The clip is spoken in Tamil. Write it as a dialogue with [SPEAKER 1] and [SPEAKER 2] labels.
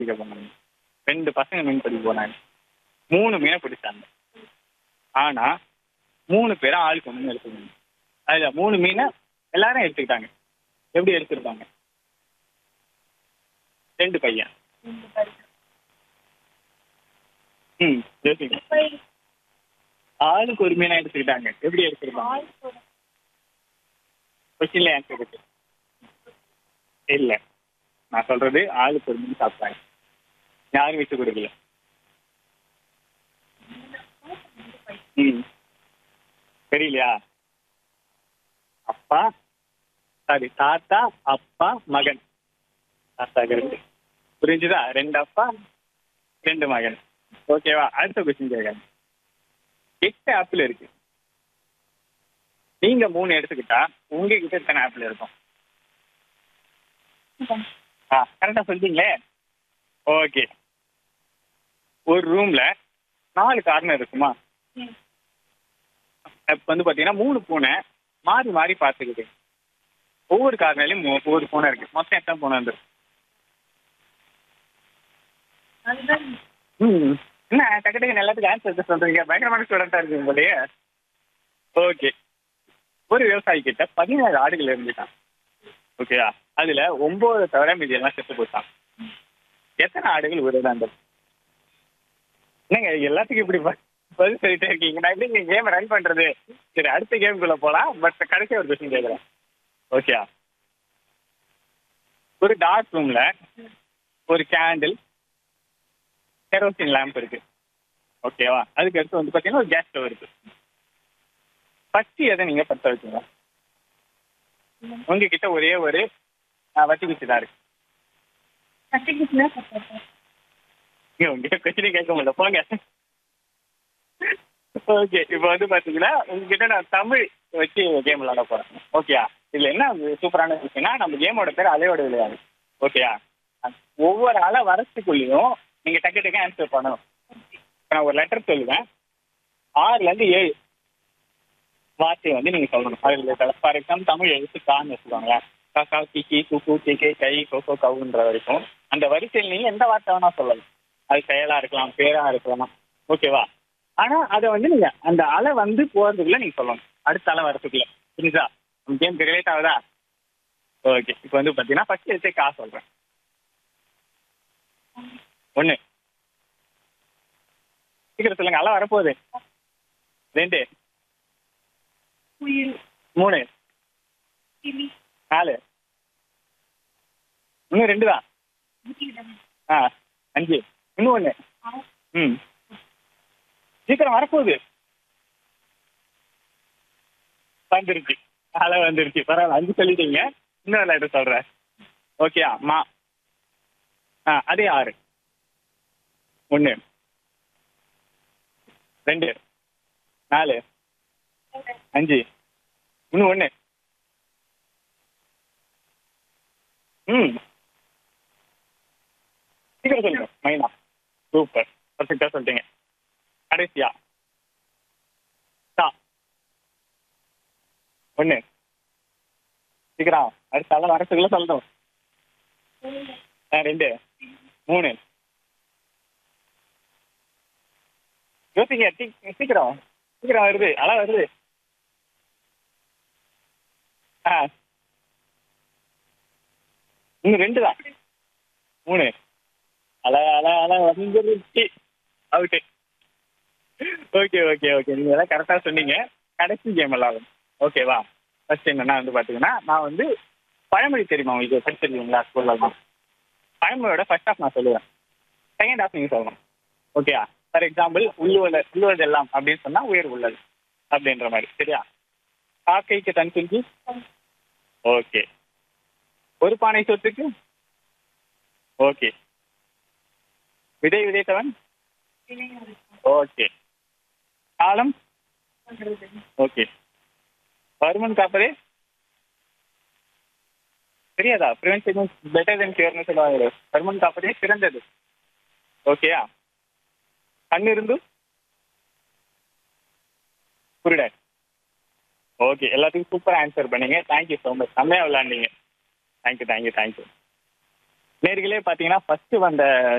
[SPEAKER 1] பிடிக்க போனாங்க ரெண்டு பசங்க மீன் பிடிக்க போனாங்க மூணு மீனை பிடிச்சாங்க ஆனா மூணு பேரும் ஆளுக்கு ஒன்று எடுத்துக்கணும் அதுல மூணு மீனை எல்லாரும் எடுத்துக்கிட்டாங்க எப்படி எடுத்துருப்பாங்க ரெண்டு பையன் ம் யோசிங்க ஆளுக்கு ஒரு மீனை எடுத்துக்கிட்டாங்க எப்படி எடுத்துருப்பாங்க கொஸ்டின்ல ஆன்சர் இருக்கு இல்ல நான் சொல்றது ஆளுக்கு ஒரு மீன் சாப்பிட்டாங்க யாரும் விட்டு கொடுக்கல ம் தெரியலையா அப்பா சாரி தாத்தா அப்பா மகன் தாத்தாக்கு ரெண்டு புரிஞ்சுதா ரெண்டு அப்பா ரெண்டு மகன் ஓகேவா அடுத்த கொஸ்டின் கேட்கறேன் எட்டு ஆப்பிள் இருக்கு நீங்க மூணு எடுத்துக்கிட்டா உங்ககிட்ட எத்தனை ஆப்பிள் இருக்கும் ஆ கரெக்டா சொல்லிட்டீங்களே ஓகே ஒரு ரூம்ல நாலு கார்னர் இருக்குமா இப்போ வந்து பார்த்தீங்கன்னா மூணு பூனை மாறி மாறி பார்த்துக்குது ஒவ்வொரு கார்னர்லையும் மூ- ஒவ்வொரு பூனை இருக்கு மொத்தம் எத்தனை பூனை வந்து ம் என்ன டக்கு டக்குன்னு எல்லாத்துக்கும் ஆன்சர் சொல்றீங்க பயங்கரமான ஸ்டூடெண்டா இருக்கு போலயே ஓகே ஒரு விவசாயி கிட்ட பதினேழு ஆடுகள் இருந்துட்டான் ஓகேயா அதுல ஒன்பது தவிர மீதி எல்லாம் செத்து போட்டான் எத்தனை ஆடுகள் உயிரிழந்த என்னங்க எல்லாத்துக்கும் இப்படி ப- பதில் சொல்லிட்டே இருக்கீங்க நான் எப்படி கேம் ரன் பண்றது சரி அடுத்த கேமுக்குள்ள போலாம் பட் கடைசி ஒரு கொஸ்டின் கேட்குறேன் ஓகேயா ஒரு டார்க் ரூம்ல ஒரு கேண்டில் கெரோசின் லேம்ப் இருக்கு ஓகேவா அதுக்கு அடுத்து வந்து பார்த்தீங்கன்னா ஒரு கேஸ் ஸ்டவ் இருக்கு ஃபர்ஸ்ட் எதை நீங்க பற்ற வச்சுங்க உங்ககிட்ட ஒரே ஒரு ஆ, வத்தி குச்சி தான் இருக்கு இங்க உங்ககிட்ட கொஸ்டின் கேட்க முடியல போங்க ஓகே இப்போ வந்து பாத்தீங்கன்னா உங்ககிட்ட நான் தமிழ் வச்சு கேம் விளையாட போறேன் ஓகேயா இதுல என்ன சூப்பரான விஷயம்னா நம்ம கேமோட பேர் அலையோட விளையாடு ஓகேயா ஒவ்வொரு அலை வரத்துக்குள்ளேயும் நீங்க டக்கு டக்கு ஆன்சர் பண்ணணும் இப்ப நான் ஒரு லெட்டர் சொல்லுவேன் ஆறுல இருந்து ஏழு வார்த்தையை வந்து நீங்க சொல்லணும் அதில் ஃபார் எக்ஸாம்பிள் தமிழ் எழுத்து கான்னு வச்சுக்கோங்க காக்கா கிக்கி குக்கு கிக்கே கை கொக்கோ கவுன்ற வரைக்கும் அந்த வரிசையில் நீங்க எந்த வார்த்தை வேணா சொல்லலாம் அது செயலா இருக்கலாம் பேரா இருக்கலாம் ஓகேவா ஆனா அதை வந்து நீங்க அந்த அலை வந்து போறதுக்குள்ள நீங்க சொல்லணும் அடுத்த அலை வரதுக்குள்ள புரியுதா நம்ம கேம் ரிலேட் ஆகுதா ஓகே இப்போ வந்து பாத்தீங்கன்னா ஃபர்ஸ்ட் எடுத்தே கா சொல்றேன் ஒண்ணு சீக்கிரம் சொல்லுங்க அலை வரப்போகுது ரெண்டு மூணு நாலு இன்னும் ரெண்டு தான் ஆ அஞ்சு இன்னும் ஒன்று ம் சீக்கிரம் வரப்போகுது வந்துருச்சு அலை வந்துருச்சு பரவாயில்ல அஞ்சு சொல்லிட்டீங்க இன்னொரு லெட்டர் சொல்கிறேன் ஓகேயா மா ஆ அதே ஆறு ஒன்று ரெண்டு நாலு அஞ்சு இன்னும் ஒன்று ம் சீக்கிரம் சொல்லுங்க மைனா சூப்பர் பர்ஃபெக்டாக சொல்லிட்டீங்க கடைசியா தா ஒன்று சீக்கிரம் அடுத்த ஆள் வரத்துக்குள்ள சொல்லணும் ஆ ரெண்டு மூணு யோசிங்க சீ- சீக்கிரம் சீக்கிரம் வருது அழ வருது ஆ இன்னும் ரெண்டு தான் மூணு அல அல அல வந்துருச்சு அவுட்டு ஓகே ஓகே ஓகே நீங்கள் எல்லாம் கரெக்டாக சொன்னீங்க கடைசி கேம் விளாடும் ஓகேவா ஃபர்ஸ்ட் என்னன்னா வந்து பார்த்தீங்கன்னா நான் வந்து பழமொழி தெரியுமா உங்களுக்கு படிச்சிருக்கீங்களா ஸ்கூலில் தான் பழமொழியோட ஃபர்ஸ்ட் ஹாஃப் நான் சொல்லுவேன் செகண்ட் ஹாஃப் நீங்கள் சொல்லணும் ஓகேயா ஃபார் எக்ஸாம்பிள் உள்ளுவல உள்ளுவதெல்லாம் அப்படின்னு சொன்னால் உயர் உள்ளது அப்படின்ற மாதிரி சரியா காக்கைக்கு தன் குஞ்சு ஓகே ஒரு பானை சொத்துக்கு ஓகே விதை விதைத்தவன் ஓகே காலம் ஓகே வருமன் காப்பதே தெரியாதா ப்ரிவென்ஷன் பெட்டர் தென் கியூர்னு சொல்லுவாங்க வருமன் காப்பதே சிறந்தது ஓகேயா கண் இருந்து புரியுட ஓகே எல்லாத்துக்கும் சூப்பராக ஆன்சர் பண்ணீங்க தேங்க்யூ ஸோ மச் செம்மையாக விளாண்டீங்க தேங்க்யூ தேங்க்யூ தேங்க்யூ நேர்களே பார்த்தீங்கன்னா ஃபர்ஸ்ட் வந்த